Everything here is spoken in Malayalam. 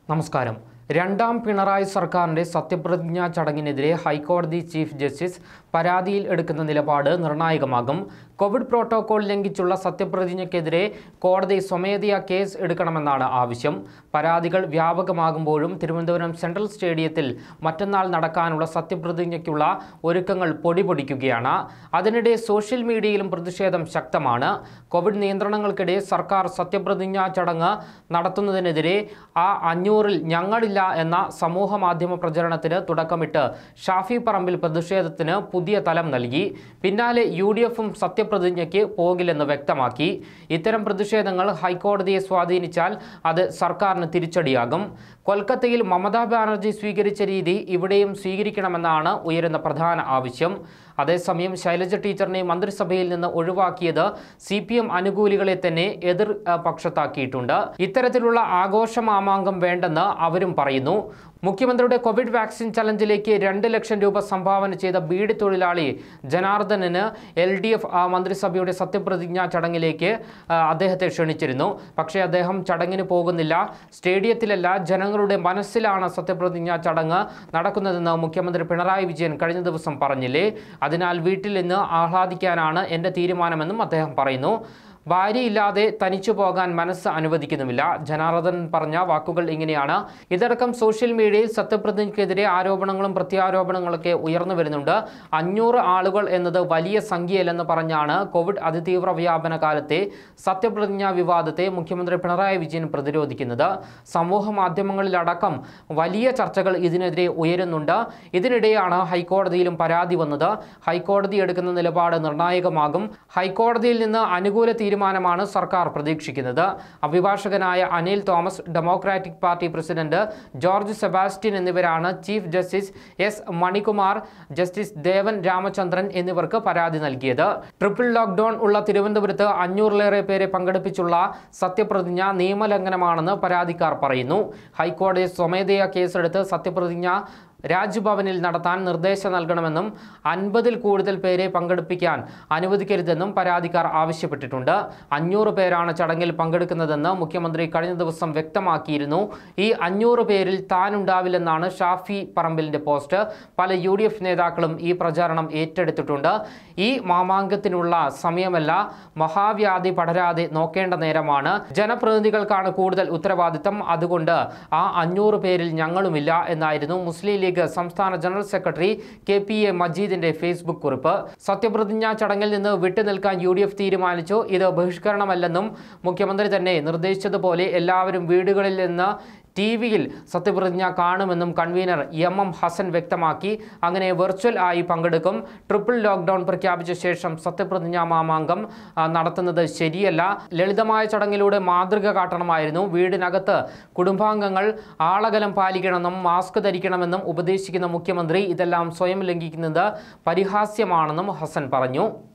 നമസ്കാരം രണ്ടാം പിണറായി സർക്കാരിന്റെ സത്യപ്രതിജ്ഞാ ചടങ്ങിനെതിരെ ഹൈക്കോടതി ചീഫ് ജസ്റ്റിസ് പരാതിയിൽ എടുക്കുന്ന നിലപാട് നിർണായകമാകും കോവിഡ് പ്രോട്ടോകോൾ ലംഘിച്ചുള്ള സത്യപ്രതിജ്ഞയ്ക്കെതിരെ കോടതി സ്വമേധയാ കേസ് എടുക്കണമെന്നാണ് ആവശ്യം പരാതികൾ വ്യാപകമാകുമ്പോഴും തിരുവനന്തപുരം സെൻട്രൽ സ്റ്റേഡിയത്തിൽ മറ്റന്നാൾ നടക്കാനുള്ള സത്യപ്രതിജ്ഞയ്ക്കുള്ള ഒരുക്കങ്ങൾ പൊടിപൊടിക്കുകയാണ് അതിനിടെ സോഷ്യൽ മീഡിയയിലും പ്രതിഷേധം ശക്തമാണ് കോവിഡ് നിയന്ത്രണങ്ങൾക്കിടെ സർക്കാർ സത്യപ്രതിജ്ഞാ ചടങ്ങ് നടത്തുന്നതിനെതിരെ ആ അഞ്ഞൂറിൽ ഞങ്ങളില്ല എന്ന സമൂഹ മാധ്യമ പ്രചരണത്തിന് തുടക്കമിട്ട് ഷാഫി പറമ്പിൽ പ്രതിഷേധത്തിന് പുതിയ തലം നൽകി പിന്നാലെ യു ഡി എഫും സത്യപ്രതിജ്ഞയ്ക്ക് പോകില്ലെന്ന് വ്യക്തമാക്കി ഇത്തരം പ്രതിഷേധങ്ങൾ ഹൈക്കോടതിയെ സ്വാധീനിച്ചാൽ അത് സർക്കാരിന് തിരിച്ചടിയാകും കൊൽക്കത്തയിൽ മമതാ ബാനർജി സ്വീകരിച്ച രീതി ഇവിടെയും സ്വീകരിക്കണമെന്നാണ് ഉയരുന്ന പ്രധാന ആവശ്യം അതേസമയം ശൈലജ ടീച്ചറിനെ മന്ത്രിസഭയിൽ നിന്ന് ഒഴിവാക്കിയത് സി പി എം അനുകൂലികളെ തന്നെ എതിർ അഹ്, പക്ഷത്താക്കിയിട്ടുണ്ട് ഇത്തരത്തിലുള്ള ആഘോഷമാമാങ്കം വേണ്ടെന്ന് അവരും പറയുന്നു മുഖ്യമന്ത്രിയുടെ കോവിഡ് വാക്സിൻ ചലഞ്ചിലേക്ക് രണ്ട് ലക്ഷം രൂപ സംഭാവന ചെയ്ത ബീഡി തൊഴിലാളി ജനാർദ്ദനന് എൽ ഡി എഫ് മന്ത്രിസഭയുടെ സത്യപ്രതിജ്ഞാ ചടങ്ങിലേക്ക് ആ, അദ്ദേഹത്തെ ക്ഷണിച്ചിരുന്നു പക്ഷേ അദ്ദേഹം ചടങ്ങിന് പോകുന്നില്ല സ്റ്റേഡിയത്തിലല്ല ജനങ്ങളുടെ മനസ്സിലാണ് സത്യപ്രതിജ്ഞാ ചടങ്ങ് നടക്കുന്നതെന്ന് മുഖ്യമന്ത്രി പിണറായി വിജയൻ കഴിഞ്ഞ ദിവസം പറഞ്ഞില്ലേ അതിനാൽ വീട്ടിൽ നിന്ന് ആഹ്ലാദിക്കാനാണ് എൻ്റെ തീരുമാനമെന്നും അദ്ദേഹം പറയുന്നു ഭാര്യയില്ലാതെ തനിച്ചു പോകാൻ മനസ്സ് അനുവദിക്കുന്നുമില്ല ജനാർദ്ദൻ പറഞ്ഞ വാക്കുകൾ ഇങ്ങനെയാണ് ഇതടക്കം സോഷ്യൽ മീഡിയയിൽ സത്യപ്രതിജ്ഞയ്ക്കെതിരെ ആരോപണങ്ങളും പ്രത്യാരോപണങ്ങളൊക്കെ ഉയർന്നു വരുന്നുണ്ട് അഞ്ഞൂറ് ആളുകൾ എന്നത് വലിയ സംഖ്യയല്ലെന്ന് പറഞ്ഞാണ് കോവിഡ് അതിതീവ്ര വ്യാപന കാലത്തെ സത്യപ്രതിജ്ഞാ വിവാദത്തെ മുഖ്യമന്ത്രി പിണറായി വിജയൻ പ്രതിരോധിക്കുന്നത് സമൂഹ മാധ്യമങ്ങളിലടക്കം വലിയ ചർച്ചകൾ ഇതിനെതിരെ ഉയരുന്നുണ്ട് ഇതിനിടെയാണ് ഹൈക്കോടതിയിലും പരാതി വന്നത് ഹൈക്കോടതി എടുക്കുന്ന നിലപാട് നിർണായകമാകും ഹൈക്കോടതിയിൽ നിന്ന് അനുകൂല തീരുമാനമാണ് സർക്കാർ പ്രതീക്ഷിക്കുന്നത് അഭിഭാഷകനായ Anil Thomas democratic party president George Sebastian എന്നിവരാണ് chief justice S Manikumar justice Devan Ramachandran എന്നിവർക്ക് പരാതി നൽകിയത് ട്രിപ്പിൾ ലോക്ക്ഡൌൺ ഉള്ള തിരുവനന്തപുരത്ത് അഞ്ഞൂറിലേറെ പേരെ പങ്കെടുപ്പിച്ചുള്ള സത്യപ്രതിജ്ഞ നിയമലംഘനമാണെന്ന് പരാതിക്കാർ പറയുന്നു ഹൈക്കോടതി സ്വമേധയാ കേസെടുത്ത് സത്യപ്രതിജ്ഞ രാജ്ഭവനിൽ നടത്താൻ നിർദ്ദേശം നൽകണമെന്നും അൻപതിൽ കൂടുതൽ പേരെ പങ്കെടുപ്പിക്കാൻ അനുവദിക്കരുതെന്നും പരാതിക്കാർ ആവശ്യപ്പെട്ടിട്ടുണ്ട് അഞ്ഞൂറ് പേരാണ് ചടങ്ങിൽ പങ്കെടുക്കുന്നതെന്ന് മുഖ്യമന്ത്രി കഴിഞ്ഞ ദിവസം വ്യക്തമാക്കിയിരുന്നു ഈ അഞ്ഞൂറ് പേരിൽ താനുണ്ടാവില്ലെന്നാണ് ഷാഫി പറമ്പിലിന്റെ പോസ്റ്റ് പല യു ഡി എഫ് നേതാക്കളും ഈ പ്രചാരണം ഏറ്റെടുത്തിട്ടുണ്ട് ഈ മാമാങ്കത്തിനുള്ള സമയമല്ല മഹാവ്യാധി പടരാതെ നോക്കേണ്ട നേരമാണ് ജനപ്രതിനിധികൾക്കാണ് കൂടുതൽ ഉത്തരവാദിത്തം അതുകൊണ്ട് ആ അഞ്ഞൂറ് പേരിൽ ഞങ്ങളുമില്ല എന്നായിരുന്നു മുസ്ലിം ലീഗ് സംസ്ഥാന general secretary K P A മജീദിന്റെ ഫേസ്ബുക്ക് കുറിപ്പ് സത്യപ്രതിജ്ഞാ ചടങ്ങിൽ നിന്ന് വിട്ടുനിൽക്കാൻ യു ഡി എഫ് തീരുമാനിച്ചു ഇത് ബഹിഷ്കരണമല്ലെന്നും മുഖ്യമന്ത്രി തന്നെ നിർദ്ദേശിച്ചതുപോലെ എല്ലാവരും വീടുകളിൽ നിന്ന് ടി വിയിൽ സത്യപ്രതിജ്ഞ കാണുമെന്നും കൺവീനർ എം എം ഹസൻ വ്യക്തമാക്കി അങ്ങനെ വെർച്വൽ ആയി പങ്കെടുക്കും ട്രിപ്പിൾ ലോക്ക്ഡൌൺ പ്രഖ്യാപിച്ച ശേഷം സത്യപ്രതിജ്ഞാ മാമാങ്കം ആ, നടത്തുന്നത് ശരിയല്ല ലളിതമായ ചടങ്ങിലൂടെ മാതൃക കാട്ടണമായിരുന്നു വീടിനകത്ത് കുടുംബാംഗങ്ങൾ ആളകലം പാലിക്കണമെന്നും മാസ്ക് ധരിക്കണമെന്നും ഉപദേശിക്കുന്ന മുഖ്യമന്ത്രി ഇതെല്ലാം സ്വയം ലംഘിക്കുന്നത് പരിഹാസ്യമാണെന്നും ഹസൻ പറഞ്ഞു